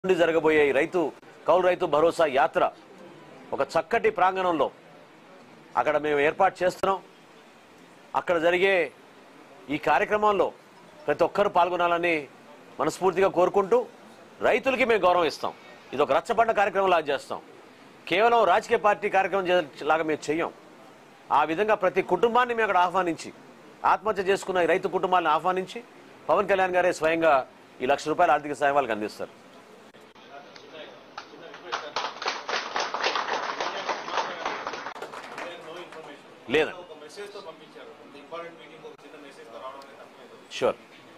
నుండి జరగబోయే ఈ రైతు కౌలు రైతు భరోసా యాత్ర ఒక చక్కటి ప్రాంగణంలో అక్కడ మేము ఏర్పాటు చేస్తున్నాం అక్కడ జరిగే ఈ కార్యక్రమంలో ప్రతి ఒక్కరు పాల్గొనాలని మనస్ఫూర్తిగా కోరుకుంటూ రైతులకి మేము గౌరవం ఇస్తాం ఇది ఒక రచ్చబండ కార్యక్రమం లాగా చేస్తాం కేవలం రాజకీయ పార్టీ కార్యక్రమం చే- లాగా మేము చెయ్యం ఆ విధంగా ప్రతి కుటుంబాన్ని మేము అక్కడ ఆహ్వానించి ఆత్మహత్య చేసుకున్న ఈ రైతు కుటుంబాలను ఆహ్వానించి పవన్ కళ్యాణ్ గారే స్వయంగా ఈ లక్ష రూపాయల ఆర్థిక సాయం వాళ్ళకి అందిస్తారు లేదండి ఒక మెసేజ్ తో పంపించారు ఇంపార్టెంట్ మీటింగ్ ఒక చిన్న మెసేజ్ తో రావడం అనేది తప్పలేదు షూర్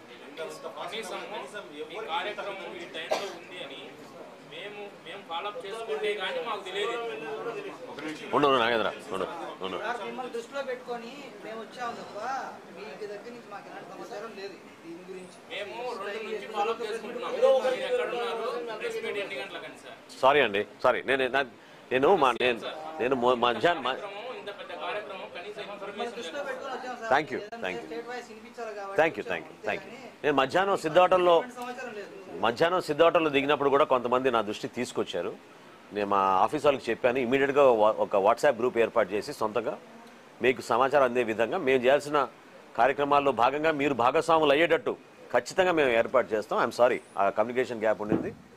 కనీసం ఈ కార్యక్రమం ఈ టైంలో ఉంది అని మేము మేము ఫాలోఅప్ చేసుకుంటే కానీ మాకు తెలియదు ఉండు ఉండు, నాగేంద్ర ఉండు ఉండు సార్ మిమ్మల్ని దృష్టిలో పెట్టుకొని మేము వచ్చాము తప్ప మీకు దగ్గర నుంచి మాకు ఎలాంటి సమాచారం లేదు దీని గురించి మేము రెండు నుంచి ఫాలోఅప్ చేసుకుంటున్నాం మీరు ఎక్కడ ఉన్నారు ప్రెస్ మీట్ ఎన్ని గంటలకని సార్ సారీ అండి సారీ నేను నా- నేను మా నేను నేను మొ- మధ్యాహ్నం మ- కార్యక్రమం ఇంత పెద్ద కార్యక్రమం కనీసం ఇన్ఫర్మేషన్ దృష్టిలో పెట్టుకొని వచ్చాము sir Thank you, thank you. State wise వినిపించాలి కాబట్టి thank you thank you thank you నేను మధ్యాహ్నం సిద్ధ హోటల్లో ఎలాంటి సమాచారం లేదు మధ్యాహ్నం సిద్ధ హోటల్లో దిగినప్పుడు కూడా కొంతమంది నా దృష్టికి తీసుకొచ్చారు నేను మా ఆఫీస్ వాళ్ళకి చెప్పాను ఇమీడియట్గా ఒక వాట్సాప్ గ్రూప్ ఏర్పాటు చేసి సొంతంగా మీకు సమాచారం అందే విధంగా మేము చేయాల్సిన కార్యక్రమాల్లో భాగంగా మీరు భాగస్వాములు అయ్యేటట్టు ఖచ్చితంగా మేము ఏర్పాటు చేస్తాం ఐఎమ్ సారీ ఆ కమ్యూనికేషన్ గ్యాప్ ఉండింది